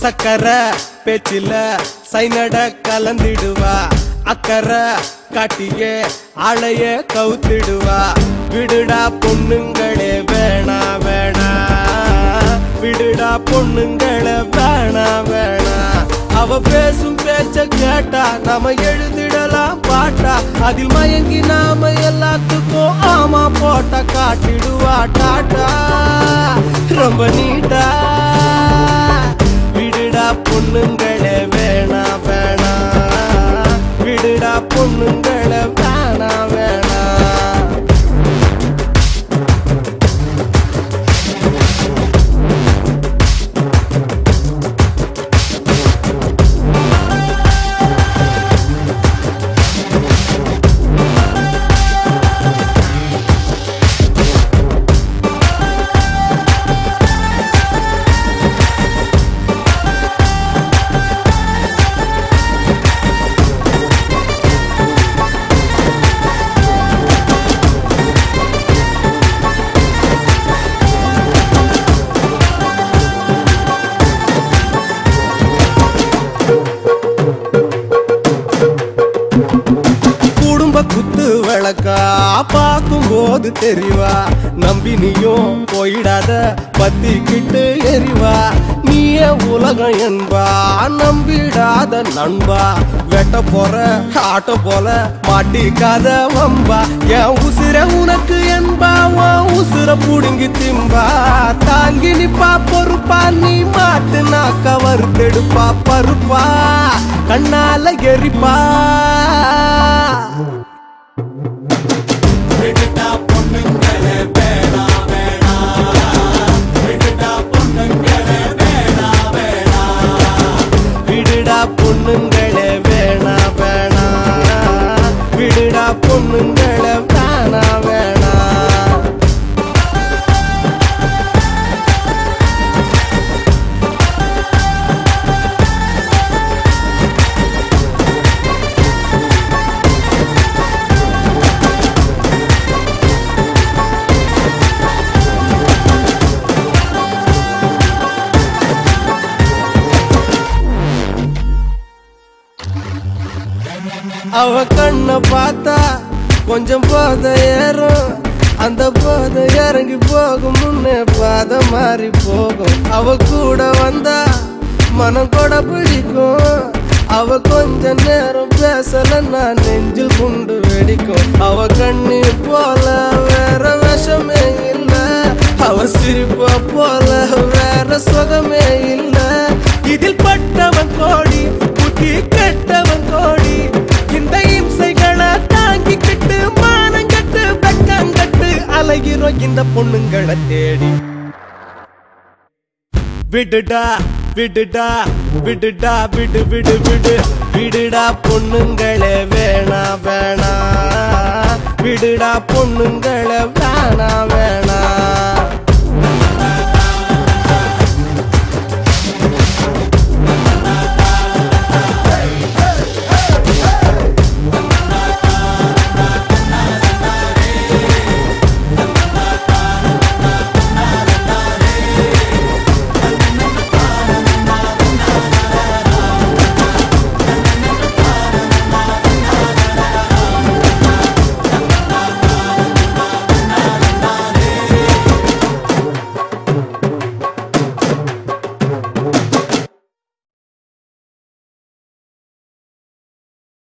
சக்கரை பேச்சில சைனட கலந்திடுவா அக்கறை காட்டியே ஆளைய கவுத்திடுவா விடுடா பொண்ணுங்களே வேணா வேணா விடுடா பொண்ணுங்களே வேணா வேணா அவ பேசும் பேச்ச கேட்டா நாம எழுதிடலாம் பாட்டா அதில் மயங்கி நாம எல்லாத்துக்கும் ஆமா போட்ட காட்டிடுவா டாட்டா ரொம்ப நீட்டா விடுடா பொண்ணுங்களே வேணா வேணா விடுடா பொண்ணுங்களே வேணா வேணா குடும்ப குத்து விளக்கா பார்க்கும் போது தெரிவா நம்பி நீயும் போயிடாத பத்திக்கிட்டு எரிவா நீயே உலகம் என்பா நம்பிடாத நண்பா வெட்ட போற ஆட்ட போல மாட்டிக்காத வம்பா என் உசுர உனக்கு என்பா உன் உசுர புடுங்கி திம்பா தாங்கி நிப்பா பொறுப்பா நீ மாட்டு நாக்க வறுத்தெடுப்பா பருப்பா கண்ணால எரிப்பா விடுடா பொண்ணுங்களே வேணா வேணா விடுடா பொண்ணுங்களே வேணா வேணா விடுடா பொண்ணுங்களே வேணா வேணா விடுடா பொண்ணுங்களே வேணா வேணா அவ கண்ண பார்த்தா கொஞ்சம் போத ஏறும் அந்த போத இறங்கி போகும் முன்னே பாத மாறி போகும் அவ கூட வந்தா மனம் கூட பிடிக்கும் அவ கொஞ்ச நேரம் பேசல நான் நெஞ்சில் குண்டு வெடிக்கும் அவ கண்ணி போல வேற விஷமே இல்ல அவ சிரிப்ப போல வேற சுகமே இல்ல இதில் பட்டவன் கோடி புத்தி கெட்டவன் கோடி இந்த இம்சைகளை தாங்கிக்கிட்டு மானங்கட்டு வெக்கங்கட்டு அலைகிறோம் இந்த பொண்ணுங்களை தேடி விடுடா விடுடா விடுடா விடு விடு விடு விடுடா பொண்ணுங்களே வேணா வேணா விடுடா பொண்ணுங்களே வேணா வேணா